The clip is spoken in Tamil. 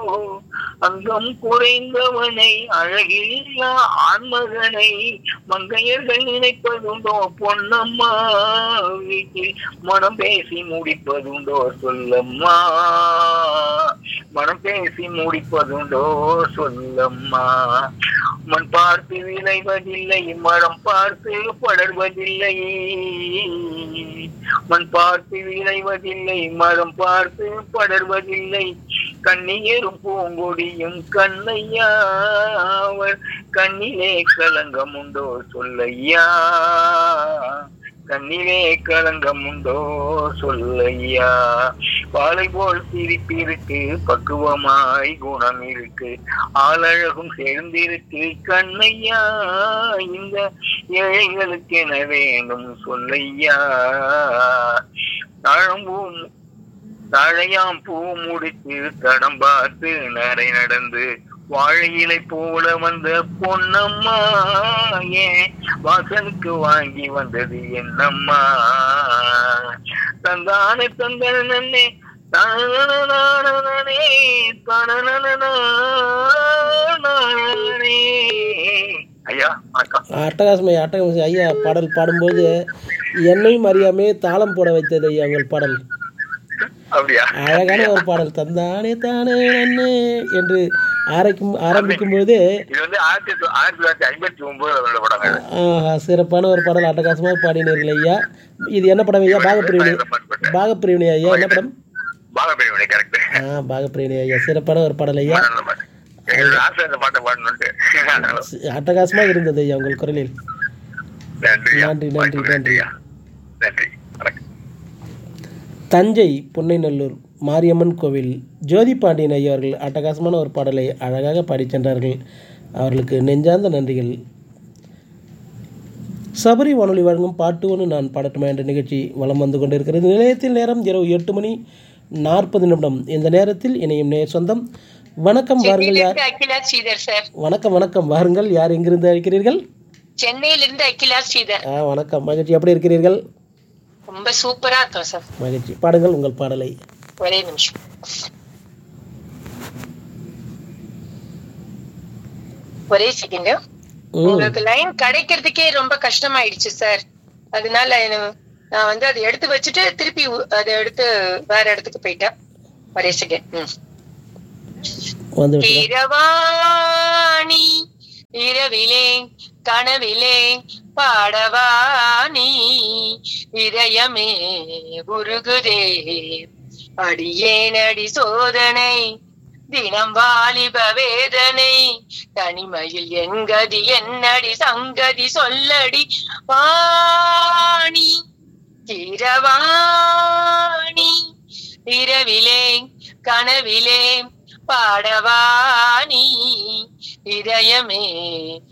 அங்கம் குறைந்தவனை அழகில்லா ஆண்மகனை மங்கையர்கள் நினைப்பதுண்டோ பொன்னம்மா வீட்டில் மனம் பேசி முடிப்பதுண்டோ சொல்லம்மா மனம் பேசி முடிப்பதுண்டோ சொல்லம்மா மண் பார்த்து விளைவதில்லை மரம் பார்த்து படர்வதில்லை மண் பார்த்து விளைவதில்லை மரம் பார்த்து படர்வதில்லை கண்ணியரும் பூங்கொடியும் கண்ணையா அவர் கண்ணிலே களங்கம் உண்டோ சொல்லையா கண்ணிலே களங்கம் உண்டோ சொல்லையா பாலை போல் சிரிப்பிருக்கு பக்குவமாய் குணம் இருக்கு ஆளழகும் சேர்ந்திருக்கு கண்ணையா இந்த ஏழைகளுக்கு என வேண்டும் சொல்லையா தாழம்பூம் தாழையாம் பூ முடித்து தடம் பார்த்து நடை நடந்து வாழை இலை போல வந்த பொன்னம்மா ஏன் வாசலுக்கு வாங்கி வந்தது என்னம்மா தந்தானே தந்தன நன்னே தனனனனனனே, தனனனனனனனே. ஐயா வணக்கம் அட்டகாசமை அட்டகாசம் ஐயா பாடல் பாடும்போது என்னையும் அறியாமே தாளம் போட வைத்தது ஐயா உங்கள் பாடல் அப்படியா அழகான ஒரு பாடல் தந்தானே தானே நன்னே என்று ஆரம்பிக்கும் ஆரம்பிக்கும் பொழுது இது வந்து ஆயிரத்தி தொ- ஆயிரத்தி தொள்ளாயிரத்தி ஐம்பத்தி ஒன்பதுல படங்க ஆஹா, சிறப்பான ஒரு பாடல் அட்டகாசமாக பாடினீர்கள் ஐயா இது என்ன படம் ஐயா பாகப்பிரிவினை பாகப்பிரிவினை ஐயா என்ன படம் பாகப்பிரிவினை கரெக்ட் ஆ பாகப்பிரிவினை ஐயா சிறப்பான ஒரு பாடல் ஐயா நல்ல பாட்டு எங்களுக்கு ஆசை இந்த பாட்டை பாடணும்ட்டு சி- அட்டகாசமாக இருந்தது ஐயா உங்கள் குரலில் நன்றி நன்றி, நன்றி, நன்றி. நன்றி வணக்கம் தஞ்சை புன்னைநல்லூர் மாரியம்மன் கோவில் ஜோதி பாண்டியன் ஐயா அவர்கள் அட்டகாசமான ஒரு பாடலை அழகாக பாடிச் சென்றார்கள் அவர்களுக்கு நெஞ்சார்ந்த நன்றிகள் சபரி வானொலி வழங்கும் பாட்டு ஒன்று நான் பாடட்டுமா என்ற நிகழ்ச்சி வலம் வந்து கொண்டிருக்கிறது நிலையத்தில் நேரம் இரவு எட்டு மணி நாற்பது நிமிடம் இந்த நேரத்தில் இணையும் நேர் சொந்தம் வணக்கம் வாருங்கள் யார் சென்னையிலிருந்து அகிலா ஸ்ரீதர் சார் வணக்கம் வணக்கம் வாருங்கள் யார் எங்கிருந்து அழைக்கிறீர்கள் சென்னையிலிருந்து அகிலா ஸ்ரீதர் ஆ வணக்கம் மகிழ்ச்சி எப்படி இருக்கிறீர்கள் ரொம்ப சூப்பரா இருக்கும் சார் மகிழ்ச்சி பாடுங்கள் உங்கள் பாடலை ஒரே நிமிஷம் ஒரே செகண்ட் ம் உங்களுக்கு லைன் கிடைக்கிறதுக்கே ரொம்ப கஷ்டமாயிடுச்சு சார் அதனால எனக்கு- நான் வந்து அதை எடுத்து வச்சுட்டு திருப்பி உ- அதை எடுத்து வேற இடத்துக்கு போயிட்டேன் ஒரே செகண்ட் வந்து விட்டதா? இரவாணி இரவிலே கனவிலே பாடவாணி இதயமே உருகுதே அடியேனடி சோதனை தினம் வாலிப வேதனை தனிமையில் என்கதி என்னடி சங்கதி சொல்லடி வாணி இரவாணி இரவிலே கனவிலே பாடவாணி இதயமே